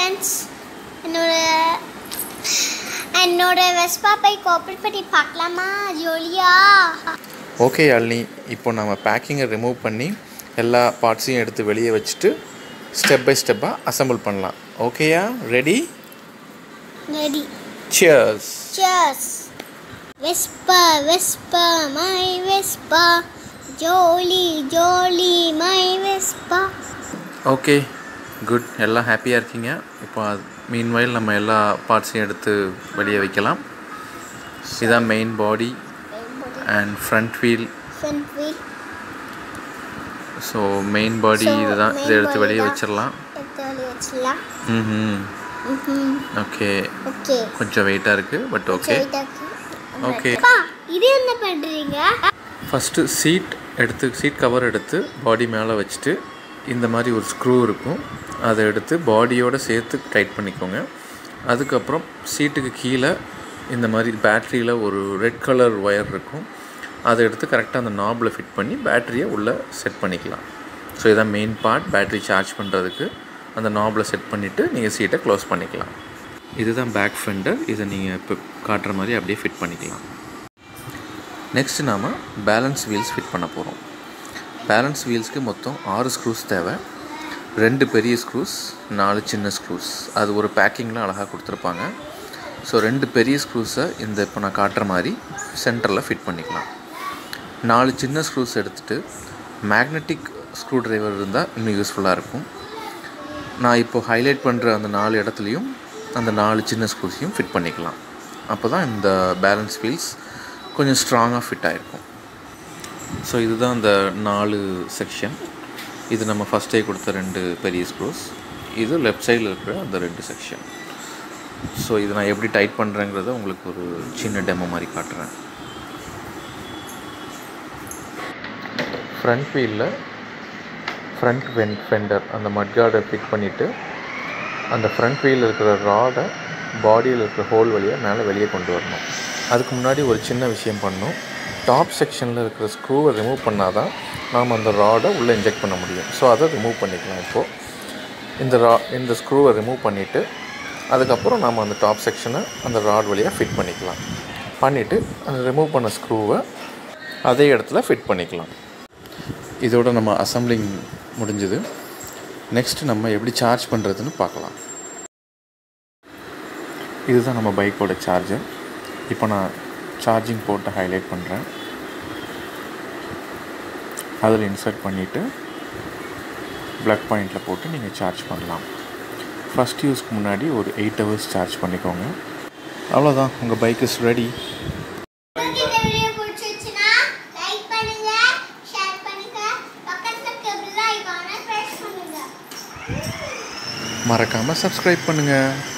Friends என்னோட என்னோட Vespa bike open பண்ணி பார்க்கலாமா ஜோலியா ஓகே யாழினி இப்போ நம்ம பேக்கிங்கை ரிமூவ் பண்ணி எல்லா பார்ட்ஸையும் எடுத்து வெளியே வச்சுட்டு ஸ்டெப் பை ஸ்டெப்பாக அசெம்பிள் பண்ணலாம் ஓகேயா ready ready cheers Cheers. Vespa, Vespa, my Vespa. Jolly, jolly, my Vespa. Okay good எல்லாம் ஹாப்பியாக இருக்கீங்க இப்போ மீன் வயல் நம்ம எல்லா பார்ட்ஸையும் எடுத்து வெளியே வைக்கலாம் இதுதான் main body and front wheel Front wheel. So main body So, இதுதான் main இதை எடுத்து body வெளியே தான். வச்சிடலாம் எடுத்து வெளிய வச்சிடலாம். ம் ம்ஹும். Okay Okay. கொஞ்சம் வெயிட்டாக இருக்குது பட் ஓகே Straight ஆக்கு. Okay. அப்பா, இது என்ன பண்றீங்க ஃபஸ்ட்டு சீட் எடுத்து சீட் கவர் எடுத்து பாடி மேலே வச்சுட்டு இந்த மாதிரி ஒரு ஸ்க்ரூ இருக்கும் அதை எடுத்து பாடியோடு சேர்த்து டைட் பண்ணிக்கோங்க அதுக்கப்புறம் சீட்டுக்கு கீழே இந்த மாதிரி பேட்டரியில் ஒரு ரெட் கலர் ஒயர் இருக்கும் அதை எடுத்து கரெக்டாக அந்த நாபில் ஃபிட் பண்ணி பேட்டரியை உள்ளே செட் பண்ணிக்கலாம் ஸோ இதான் மெயின் பார்ட் பேட்டரி சார்ஜ் பண்ணுறதுக்கு அந்த நாபில் செட் பண்ணிவிட்டு நீங்கள் சீட்டை க்ளோஸ் பண்ணிக்கலாம் இதுதான் பேக் ஃபெண்டர் இதை நீங்கள் இப்போ காட்டுற மாதிரி அப்படியே ஃபிட் பண்ணிக்கலாம் நெக்ஸ்ட் நாம் பேலன்ஸ் வீல்ஸ் ஃபிட் பண்ண போகிறோம் பேலன்ஸ் வீல்ஸ்க்கு மொத்தம் ஆறு ஸ்க்ரூஸ் தேவை ரெண்டு பெரிய ஸ்க்ரூஸ் நாலு சின்ன ஸ்க்ரூஸ் அது ஒரு பேக்கிங்கில் அழகாக கொடுத்துருப்பாங்க ஸோ ரெண்டு பெரிய ஸ்க்ரூஸை இந்த இப்போ நான் காட்டுற மாதிரி சென்டரில் ஃபிட் பண்ணிக்கலாம் நாலு சின்ன ஸ்க்ரூஸ் எடுத்துகிட்டு மேக்னெட்டிக் ஸ்க்ரூ டிரைவர் இருந்தால் இன்னும் யூஸ்ஃபுல்லாக இருக்கும் நான் இப்போ ஹைலைட் பண்ணுற அந்த நாலு இடத்துலையும் அந்த நாலு சின்ன ஸ்க்ரூஸையும் ஃபிட் பண்ணிக்கலாம் அப்போ தான் இந்த பேலன்ஸ் வீல்ஸ் கொஞ்சம் ஸ்ட்ராங்காக ஃபிட் ஆகிருக்கும் ஸோ இதுதான் அந்த நாலு செக்ஷன் இது நம்ம ஃபஸ்ட்டே கொடுத்த ரெண்டு பெரிய ஸ்க்ரூஸ் இது லெஃப்ட் சைடில் இருக்கிற அந்த ரெண்டு செக்ஷன் ஸோ இது நான் எப்படி டைட் பண்ணுறேங்கிறத உங்களுக்கு ஒரு சின்ன டெமோ மாதிரி காட்டுறேன் ஃப்ரண்ட் வீலில் ஃப்ரண்ட் வென் ஃபெண்டர் அந்த மட்கார்டை ஃபிட் பண்ணிவிட்டு அந்த ஃப்ரண்ட் வீலில் இருக்கிற ராடை பாடியில் இருக்கிற ஹோல் வழியாக மேலே வெளியே கொண்டு வரணும் அதுக்கு முன்னாடி ஒரு சின்ன விஷயம் பண்ணணும் டாப் செக்ஷனில் இருக்கிற ஸ்க்ரூவை ரிமூவ் பண்ணால் தான் நாம் அந்த ராடை உள்ளே இன்ஜெக்ட் பண்ண முடியும் ஸோ அதை ரிமூவ் பண்ணிக்கலாம் இப்போது இந்த ரா இந்த ஸ்க்ரூவை ரிமூவ் பண்ணிவிட்டு அதுக்கப்புறம் நாம் அந்த டாப் செக்ஷனை அந்த ராட் வழியாக ஃபிட் பண்ணிக்கலாம் பண்ணிவிட்டு அந்த ரிமூவ் பண்ண ஸ்க்ரூவை அதே இடத்துல ஃபிட் பண்ணிக்கலாம் இதோட நம்ம அசம்பிளிங் முடிஞ்சது நெக்ஸ்ட் நம்ம எப்படி சார்ஜ் பண்ணுறதுன்னு பார்க்கலாம் இதுதான் நம்ம பைக்கோட சார்ஜர் இப்போ நான் சார்ஜிங் போட்டு ஹைலைட் பண்ணுறேன் அதில் இன்சர்ட் பண்ணிவிட்டு ப்ளக் பாயிண்டில் போட்டு நீங்கள் சார்ஜ் பண்ணலாம் ஃபஸ்ட் யூஸ்க்கு முன்னாடி ஒரு எயிட் ஹவர்ஸ் சார்ஜ் பண்ணிக்கோங்க அவ்வளோதான் உங்கள் பைக் இஸ் ரெடி உங்களுக்கு இந்த வீடியோ பிடிச்சிருச்சுன்னா லைக் பண்ணுங்க ஷேர் பண்ணுங்க பக்கத்துல இருக்க பெல் ஐகானை பிரஸ் பண்ணுங்க மறக்காமல் சப்ஸ்கிரைப் பண்ணுங்கள்